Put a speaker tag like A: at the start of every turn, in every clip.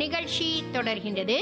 A: நிகழ்ச்சி தொடர்கின்றது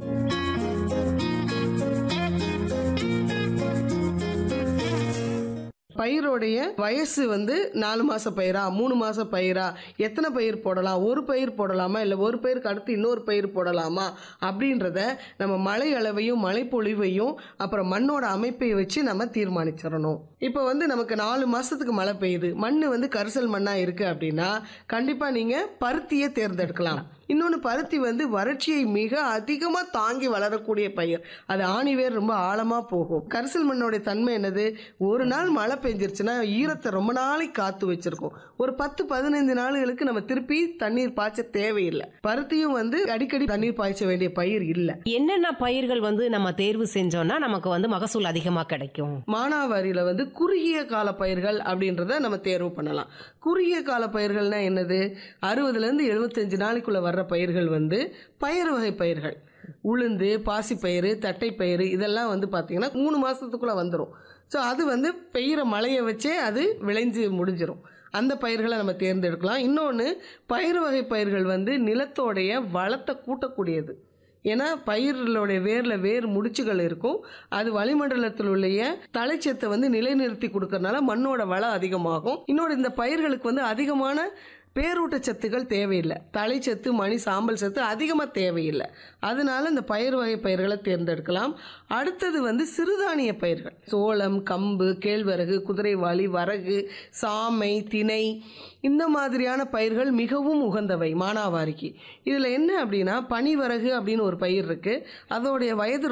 B: பயிரோடைய வயசு வந்து நாலு மாச பயிரா மூணு மாச பயிரா எத்தனை பயிர் போடலாம் ஒரு பயிர் போடலாமா இல்லை ஒரு பயிருக்கு அடுத்து இன்னொரு பயிர் போடலாமா அப்படின்றத நம்ம மழை அளவையும் மழைப்பொழிவையும் அப்புறம் மண்ணோட அமைப்பை வச்சு நம்ம தீர்மானிச்சிடணும் இப்போ வந்து நமக்கு நாலு மாசத்துக்கு மழை பெய்யுது மண் வந்து கரிசல் மண்ணா இருக்கு அப்படின்னா கண்டிப்பா நீங்க பருத்தியை தேர்ந்தெடுக்கலாம் இன்னொன்று பருத்தி வந்து வறட்சியை மிக அதிகமாக தாங்கி வளரக்கூடிய பயிர் அது ஆணிவேர் ரொம்ப ஆழமாக போகும் கரிசல் மண்ணோடைய தன்மை என்னது ஒரு நாள் மழை பெஞ்சிருச்சுன்னா ஈரத்தை ரொம்ப நாளைக்கு காத்து வச்சிருக்கும் ஒரு பத்து பதினைந்து நாளுகளுக்கு நம்ம திருப்பி தண்ணீர் பாய்ச்ச தேவையில்லை பருத்தியும் வந்து அடிக்கடி தண்ணீர் பாய்ச்ச வேண்டிய பயிர் இல்லை
C: என்னென்ன பயிர்கள் வந்து நம்ம தேர்வு செஞ்சோம்னா நமக்கு வந்து மகசூல் அதிகமா கிடைக்கும்
B: மானாவாரியில் வந்து குறுகிய கால பயிர்கள் அப்படின்றத நம்ம தேர்வு பண்ணலாம் குறுகிய கால பயிர்கள்னா என்னது அறுபதுலேருந்து எழுபத்தஞ்சு நாளைக்குள்ள வர்ற பயிர்கள் வந்து பயிர் வகை பயிர்கள் உளுந்து பாசிப்பயிறு தட்டைப்பயிறு இதெல்லாம் வந்து பார்த்திங்கன்னா மூணு மாதத்துக்குள்ளே வந்துடும் ஸோ அது வந்து பெய்கிற மழையை வச்சே அது விளைஞ்சு முடிஞ்சிடும் அந்த பயிர்களை நம்ம தேர்ந்தெடுக்கலாம் இன்னொன்று பயிர் வகை பயிர்கள் வந்து நிலத்தோடைய வளத்தை கூட்டக்கூடியது ஏன்னா பயிர்களுடைய வேரில் வேர் முடிச்சுகள் இருக்கும் அது வளிமண்டலத்தில் உள்ள தலைச்சத்தை வந்து நிலைநிறுத்தி கொடுக்கறனால மண்ணோட வளம் அதிகமாகும் இன்னொரு இந்த பயிர்களுக்கு வந்து அதிகமான பேரூட்டச்சத்துக்கள் தேவையில்லை தலைச்சத்து மணி சாம்பல் சத்து அதிகமாக தேவையில்லை அதனால இந்த பயிர் வகை பயிர்களை தேர்ந்தெடுக்கலாம் அடுத்தது வந்து சிறுதானிய பயிர்கள் சோளம் கம்பு கேழ்வரகு குதிரைவாளி வரகு சாமை திணை இந்த மாதிரியான பயிர்கள் மிகவும் உகந்தவை மானாவாரிக்கு இதில் என்ன அப்படின்னா பனிவரகு அப்படின்னு ஒரு பயிர் இருக்குது அதோடைய வயது